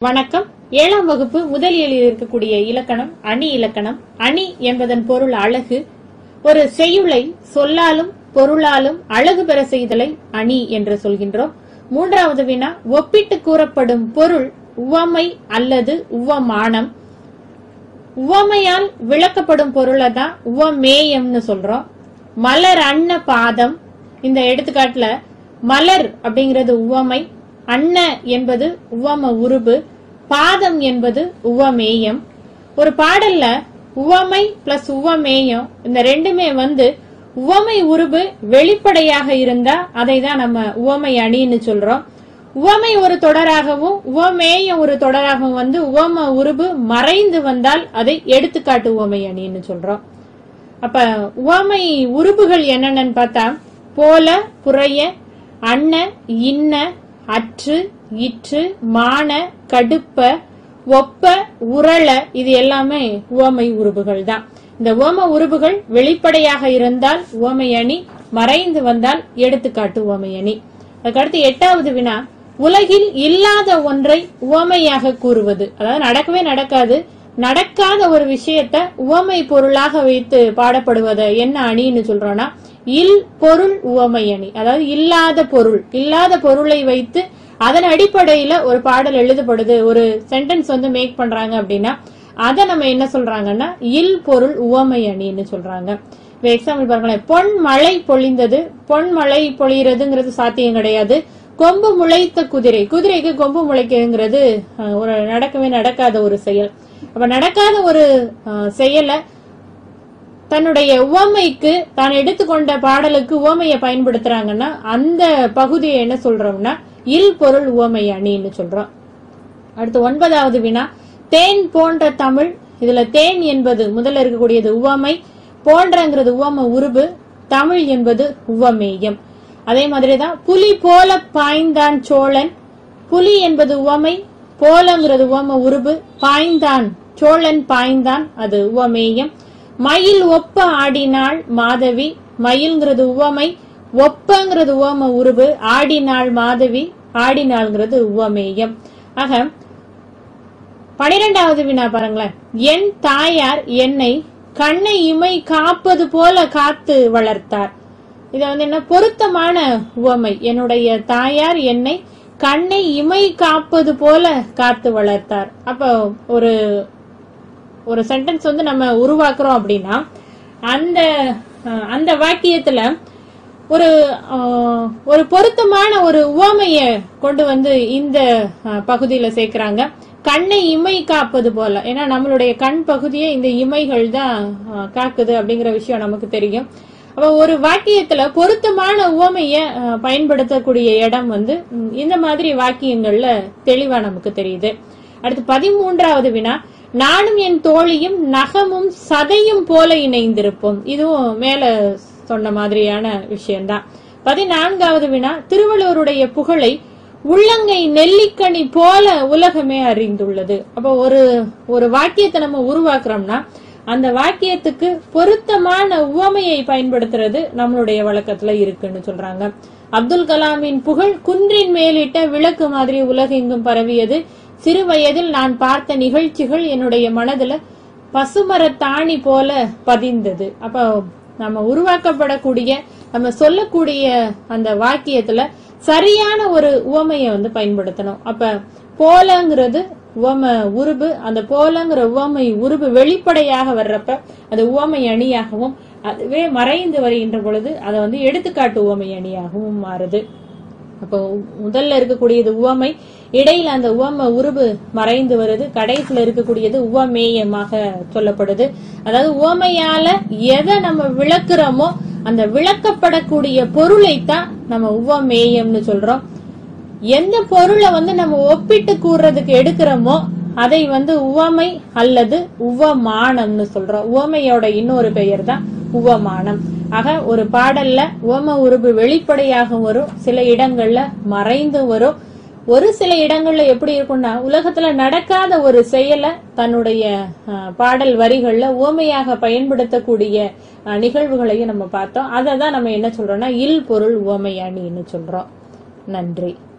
வணக்கம் ஏழாம் வகுப்பு முதலியலில் இருக்கக்கூடிய இலக்கணம் அணி இலக்கணம் அணி என்பதன் பொருள் அழகு ஒரு செய்யுளை சொல்லாலும் பொருளாலும் அழகு பெற செய்தலை அணி என்று சொல்கின்றோம் மூன்றாவது வினா ஒப்பிட்டு கூறப்படும் பொருள் உவமை அல்லது உவமானம் உவமையால் விளக்கப்படும் பொருளை தான் உவமேயம்னு சொல்றோம் மலர் அன்ன பாதம் இந்த எடுத்துக்காட்டுல மலர் அப்படிங்கிறது உவமை அன்ன என்பது உவம உருபு பாதம் என்பது உவமேயம் ஒரு பாடல்ல உவமை பிளஸ் உவமேயம் இந்த ரெண்டுமே வந்து உவமை உருபு வெளிப்படையாக இருந்தா அதை தான் நம்ம உவமை அணின்னு சொல்றோம் உவமை ஒரு தொடராகவும் உவமேயம் ஒரு தொடராகவும் வந்து உவம உருபு மறைந்து வந்தால் அதை எடுத்துக்காட்டு உவமை அணின்னு சொல்றோம் அப்ப உவமை உருபுகள் என்னென்னு பார்த்தா போல புறைய அன்ன இன்ன அற்று இற்று மான கடுப்ப ஒப்ப உரள இது எல்லாமே உவமை உருபுகள் தான் இந்த உவம உருபுகள் வெளிப்படையாக இருந்தால் உவமை அணி மறைந்து வந்தால் எடுத்துக்காட்டு உவமை அணி அதுக்கடுத்து எட்டாவது வினா உலகில் இல்லாத ஒன்றை உவமையாக கூறுவது அதாவது நடக்கவே நடக்காது நடக்காத ஒரு விஷயத்த உவமை பொருளாக வைத்து பாடப்படுவத என்ன அணின்னு சொல்றோம்னா இல் பொருள் உவமை அணி அதாவது இல்லாத பொருள் இல்லாத பொருளை வைத்து அதன் அடிப்படையில ஒரு பாடல் எழுதப்படுது ஒரு சென்டென்ஸ் வந்து மேக் பண்றாங்க அப்படின்னா அதை நம்ம என்ன சொல்றாங்கன்னா இல் பொருள் உவமை அணின்னு சொல்றாங்க இப்ப எக்ஸாம்பிள் பாருங்களேன் பொன் மழை பொழிந்தது பொன் மழை பொழியறதுங்கிறது சாத்தியம் கிடையாது கொம்பு முளைத்த குதிரை குதிரைக்கு கொம்பு முளைக்கிறதுங்கிறது அஹ், ஒரு நடக்கவே நடக்காத ஒரு செயல் அப்ப நடக்காத ஒரு அஹ், செயலை தன்னுடைய உவமைக்கு தான் எடுத்துக்கொண்ட பாடலுக்கு உவமையை பயன்படுத்துறாங்கன்னா அந்த பகுதியை என்ன சொல்றோம்னா இல் பொருள் உவமை அணின்னு சொல்றோம் அடுத்து ஒன்பதாவது வினா தேன் போன்ற தமிழ் இதுல தேன் என்பது முதல்ல இருக்கக்கூடியது உவமை போன்றங்கிறது உவம உருபு தமிழ் என்பது உவமேயம் அதே மாதிரிதான் புலி போல பாய்ந்தான் சோழன் புலி என்பது உவமை போலங்கிறது உவம உருபு பாய்ந்தான் சோழன் பாய்ந்தான் அது உவமேயம் மயில் ஒப்ப ஆடினாள் மாதவி மயில்ங்கிறது உவமை ஒப்பங்கிறது உவம உருபு ஆடினாள் மாதவி ஆடினாள்ங்கிறது உவமேயம் ஆக பனிரெண்டாவது வினா பாருங்களேன் என் தாயார் என்னை கண்ணை இமை காப்பது போல காத்து வளர்த்தார் இது வந்து என்ன பொருத்தமான உவமை என்னுடைய தாயார் என்னை கண்ணை இமை காப்பது போல காத்து வளர்த்தார் அப்ப ஒரு ஒரு சென்டென்ஸ் வந்து நம்ம உருவாக்குறோம் அப்படின்னா அந்த அஹ், அந்த வாக்கியத்துல ஒரு அஹ், ஒரு பொருத்தமான ஒரு உவமைய கொண்டு வந்து இந்த அஹ், பகுதியில சேர்க்கிறாங்க கண்ணை இமை காப்பது போல ஏன்னா நம்மளுடைய கண் பகுதியை இந்த இமைகள் தான் அஹ், காக்குது அப்படிங்கிற விஷயம் நமக்கு தெரியும் அப்ப ஒரு வாக்கியத்துல பொருத்தமான உவமைய அஹ், பயன்படுத்தக்கூடிய இடம் வந்து ம், இந்த மாதிரி வாக்கியங்கள்ல தெளிவா நமக்கு தெரியுது அடுத்து பதிமூன்றாவது வினா நானும் என் தோழியும் நகமும் சதையும் போல இணைந்திருப்போம் இதுவும் மேல சொன்ன மாதிரியான விஷயம்தான் பதினான்காவது வினா திருவள்ளுவருடைய புகழை உள்ளங்கை நெல்லிக்கனி போல உலகமே அறிந்துள்ளது அப்ப ஒரு ஒரு வாக்கியத்தை நம்ம உருவாக்குறோம்னா அந்த வாக்கியத்துக்கு பொருத்தமான உவமையை பயன்படுத்துறது நம்மளுடைய வழக்கத்துல இருக்குன்னு சொல்றாங்க அப்துல் கலாமின் புகழ் குன்றின் மேலிட்ட விளக்கு மாதிரி உலகெங்கும் பரவியது சிறு வயதில் நான் பார்த்த நிகழ்ச்சிகள் என்னுடைய மனதுல பசுமரத்தாணி போல பதிந்தது அப்ப நம்ம உருவாக்கப்படக்கூடிய நம்ம சொல்லக்கூடிய அந்த வாக்கியத்துல சரியான ஒரு உவமையை வந்து பயன்படுத்தணும் அப்ப போலங்கிறது உவம உருபு அந்த போலங்கிற உவமை உருபு வெளிப்படையாக வர்றப்ப அது உவமை அணியாகவும் அதுவே மறைந்து வருகின்ற பொழுது அதை வந்து எடுத்துக்காட்டு உவமை அணியாகவும் மாறுது அப்போ முதல்ல இருக்கக்கூடியது உவமை இடையில அந்த உவம உருபு மறைந்து வருது கடைசியில இருக்கக்கூடியது உவமேயமாக சொல்லப்படுது அதாவது உவமையால எதை நம்ம விளக்குறோமோ அந்த விளக்கப்படக்கூடிய பொருளைத்தான் நம்ம உவமேயம்னு சொல்றோம் எந்த பொருளை வந்து நம்ம ஒப்பிட்டு கூறுறதுக்கு எடுக்கிறோமோ அதை வந்து உவமை அல்லது உவமானம்னு சொல்றோம் உவமையோட இன்னொரு பெயர் தான் உவமானம் ஆக ஒரு பாடல்ல உவம உருபு வெளிப்படையாக வரும் சில இடங்கள்ல மறைந்து வரும் ஒரு சில இடங்கள்ல எப்படி இருக்கும்னா உலகத்துல நடக்காத ஒரு செயலை தன்னுடைய அஹ், பாடல் வரிகள்ல உவமையாக பயன்படுத்தக்கூடிய அஹ், நிகழ்வுகளையும் நம்ம பார்த்தோம் அதை தான் நம்ம என்ன சொல்றோம்னா இல் பொருள் உவமை அணின்னு சொல்றோம் நன்றி